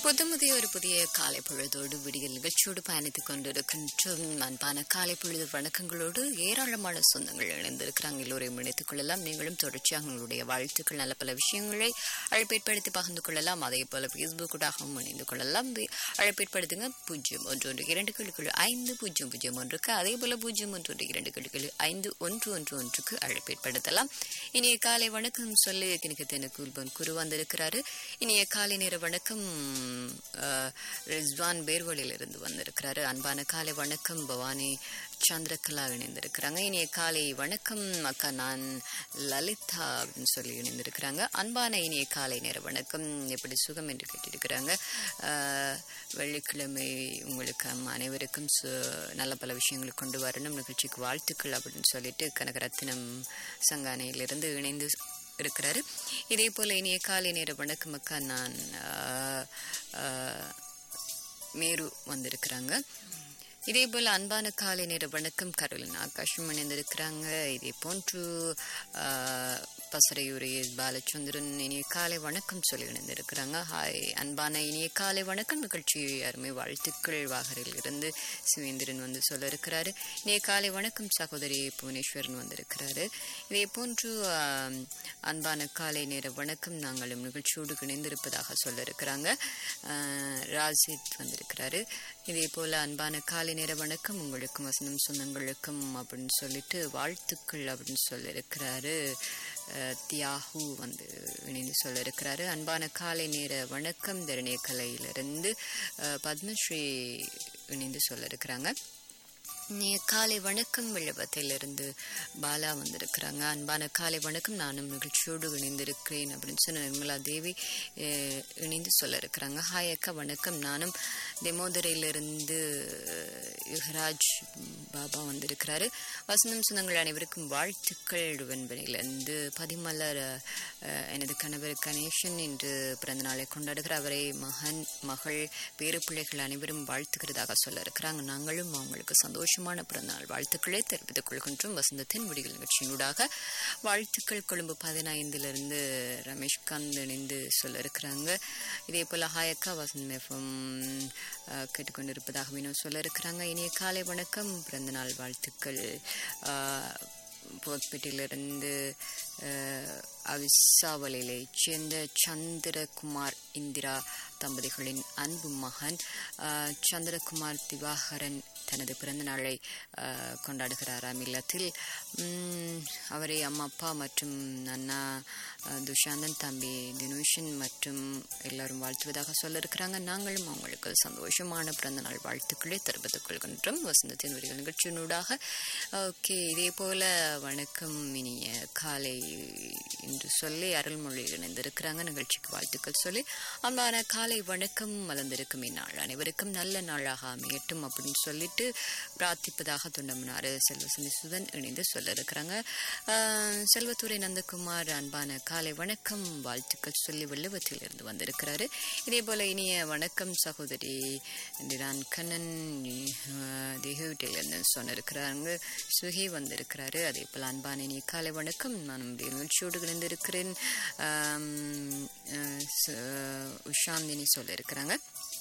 புதுமுதிய ஒரு புதிய காலை பொழுதோடு விடியல் நிகழ்ச்சியோடு பயணித்துக் கொண்டிருக்கின்றோம் அன்பான காலை பொழுது வணக்கங்களோடு ஏராளமான சொந்தங்கள் இணைந்திருக்கிறாங்க எல்லோரையும் இணைத்துக் கொள்ளலாம் நீங்களும் தொடர்ச்சியாக உங்களுடைய வாழ்த்துக்கள் நல்ல பல விஷயங்களை அழைப்பேற்படுத்தி பகிர்ந்து கொள்ளலாம் அதே போல ஃபேஸ்புக்கூடாகவும் இணைந்து கொள்ளலாம் வே- அழைப்பேற்படுத்துங்க பூஜ்ஜியம் ஒன்று ஒன்று இரண்டு கிழக்கு ஐந்து பூஜ்ஜியம் பூஜ்ஜியம் ஒன்றுக்கு அதே போல பூஜ்ஜியம் ஒன்று ஒன்று இரண்டு கிழக்கு ஐந்து ஒன்று ஒன்று ஒன்றுக்கு அழைப்பேற்படுத்தலாம் இனிய காலை வணக்கம் சொல்லி கிணக்கத்தின குல்பன் குரு வந்திருக்கிறாரு இனிய காலை நேர வணக்கம் அஹ், ரிஸ்வான் பேர்வழியிலிருந்து வந்திருக்கிறாரு அன்பான காலை வணக்கம் பவானி சந்திரகலா இணைந்திருக்கிறாங்க இனிய காலை வணக்கம் அக்கா நான் லலிதா அப்படின்னு சொல்லி இணைந்திருக்கிறாங்க அன்பான இனிய காலை நேர வணக்கம் எப்படி சுகம் என்று கேட்டிருக்கிறாங்க அஹ், வெள்ளிக்கிழமை உங்களுக்கு அம்மா அனைவருக்கும் சு- நல்ல பல விஷயங்களை கொண்டு வரணும் நிகழ்ச்சிக்கு வாழ்த்துக்கள் அப்படின்னு சொல்லிட்டு கனகரத்தினம் சங்கானையிலிருந்து இணைந்து இருக்கிறாரு இதே போல இனிய காலை நேர வணக்கம் அக்கா நான் ஆஹ், ஆஹ், மேரு வந்திருக்கிறாங்க இதே போல அன்பான காலை நேர வணக்கம் கரோலின் ஆகாஷம் இணைந்திருக்கிறாங்க இதே போன்று ஆஹ், பசறையூர் எஸ் பாலச்சந்திரன் இனிய காலை வணக்கம் சொல்லி இணைந்திருக்கிறாங்க ஹாய் அன்பான இனிய காலை வணக்கம் நிகழ்ச்சி அருமை வாழ்த்துக்கள் வாகரில் இருந்து சிவேந்திரன் வந்து சொல்ல இருக்கிறாரு இனிய காலை வணக்கம் சகோதரி புவனேஸ்வரன் வந்திருக்கிறாரு இதே போன்று ஆம், அன்பான காலை நேர வணக்கம் நாங்களும் நிகழ்ச்சியோடு இணைந்திருப்பதாக சொல்ல இருக்கிறாங்க ராசித் வந்திருக்கிறாரு இதே போல அன்பான காலை நேர வணக்கம் உங்களுக்கும் வசந்தம் சொந்தங்களுக்கும் அப்படின்னு சொல்லிட்டு வாழ்த்துக்கள் அப்படின்னு சொல்லியிருக்கிறாரு அஹ், தியாகு வந்து இணைந்து சொல்ல இருக்கிறாரு அன்பான காலை நேர வணக்கம் தருணே கலையிலிருந்து அஹ், பத்மஸ்ரீ இணைந்து சொல்ல இருக்கிறாங்க இனிய காலை வணக்கம் விழுவத்திலிருந்து பாலா வந்திருக்கிறாங்க அன்பான காலை வணக்கம் நானும் நிகழ்ச்சியோடு இணைந்திருக்கிறேன் அப்படின்னு சொன்ன நிர்மலா தேவி அஹ், இணைந்து சொல்ல இருக்கிறாங்க ஹாய் அக்கா வணக்கம் நானும் தெமோதரையிலிருந்து யுகராஜ் பாபா வந்திருக்கிறாரு வசந்தம் சொந்தங்கள் அனைவருக்கும் வாழ்த்துக்கள் வெண்பனிலிருந்து பதிமலர் அஹ், எனது கணவர் கணேசன் இன்று பிறந்த நாளை கொண்டாடுகிற அவரை மகன் மகள் பேரு பிள்ளைகள் அனைவரும் வாழ்த்துகிறதாக சொல்ல இருக்கிறாங்க நாங்களும் அவங்களுக்கு சந்தோஷமான பிறந்தநாள் வாழ்த்துக்களை தெரிவித்துக் கொள்கின்றோம் வசந்தத்தின் முடிகள் நிகழ்ச்சியினூடாக வாழ்த்துக்கள் கொழும்பு பதினைந்திலிருந்து ரமேஷ்காந்த் இணைந்து சொல்ல இருக்கிறாங்க இதே போல ஹாயக்கா வசந்த் எஃப்எம் கேட்டுக்கொண்டிருப்பதாக வினோ சொல்ல இருக்கிறாங்க இனிய காலை வணக்கம் பிறந்தநாள் வாழ்த்துக்கள் ஆஹ், போத்பேட்டையிலிருந்து அஹ், அவிசாவலையிலைச் சேர்ந்த சந்திரகுமார் இந்திரா தம்பதிகளின் அன்பு மகன் அஹ், சந்திரகுமார் திவாகரன் தனது பிறந்த நாளை அஹ், கொண்டாடுகிறாராம் இல்லத்தில் உம், அவரை அம்மா அப்பா மற்றும் அண்ணா அஹ், துஷாந்தன் தம்பி தினேஷன் மற்றும் எல்லாரும் வாழ்த்துவதாக சொல்ல இருக்கிறாங்க நாங்களும் அவங்களுக்கு சந்தோஷமான பிறந்த நாள் வாழ்த்துக்களை தெரிவித்துக் கொள்கின்றோம் வசந்தத்தின் வரிகள் நிகழ்ச்சியினூடாக ஓகே இதே போல வணக்கம் இனிய காலை என்று சொல்லி அருள்மொழி இணைந்திருக்கிறாங்க நிகழ்ச்சிக்கு வாழ்த்துக்கள் சொல்லி அன்பான காலை வணக்கம் மலர்ந்திருக்கும் இந்நாள் அனைவருக்கும் நல்ல நாளாக அமையட்டும் அப்படின்னு சொல்லிட்டு பிரார்த்திப்பதாக தொண்டமனாறு செல்வசந்தி சுதன் இணைந்து சொல்ல இருக்கிறாங்க ஆஹ், செல்வத்துறை நந்தகுமார் அன்பான காலை வணக்கம் வாழ்த்துக்கள் சொல்லி வெள்ளுவத்தில் இருந்து வந்திருக்கிறாரு இதே போல இனிய வணக்கம் சகோதரி டிரான் கண்ணன் திஹூட்டிலிருந்து சொன்னிருக்கிறாங்க சுகி வந்திருக்கிறாரு அதே போல அன்பான இனிய காலை வணக்கம் நான் நம்முடைய நிகழ்ச்சியோடு இணைந்திருக்கிறேன் ஆம், அஹ், ச- உஷாந்தினி சொல்லியிருக்கிறாங்க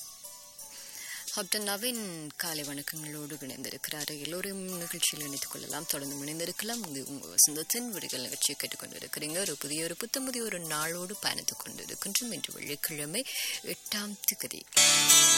ஹப்டன் நவீன் காலை வணக்கங்களோடு இணைந்திருக்கிறாரு எல்லோரும் நிகழ்ச்சியில் இணைத்துக் கொள்ளலாம் தொடர்ந்து இணைந்திருக்கலாம் இது உங்கள் வசந்தத்தின் விடுதல் நிகழ்ச்சியை கேட்டுக்கொண்டிருக்கிறீங்க ஒரு புதிய ஒரு புத்தம் புதிய ஒரு நாளோடு பயணித்துக் கொண்டிருக்கின்றோம் இன்று வெள்ளிக்கிழமை எட்டாம் திகதி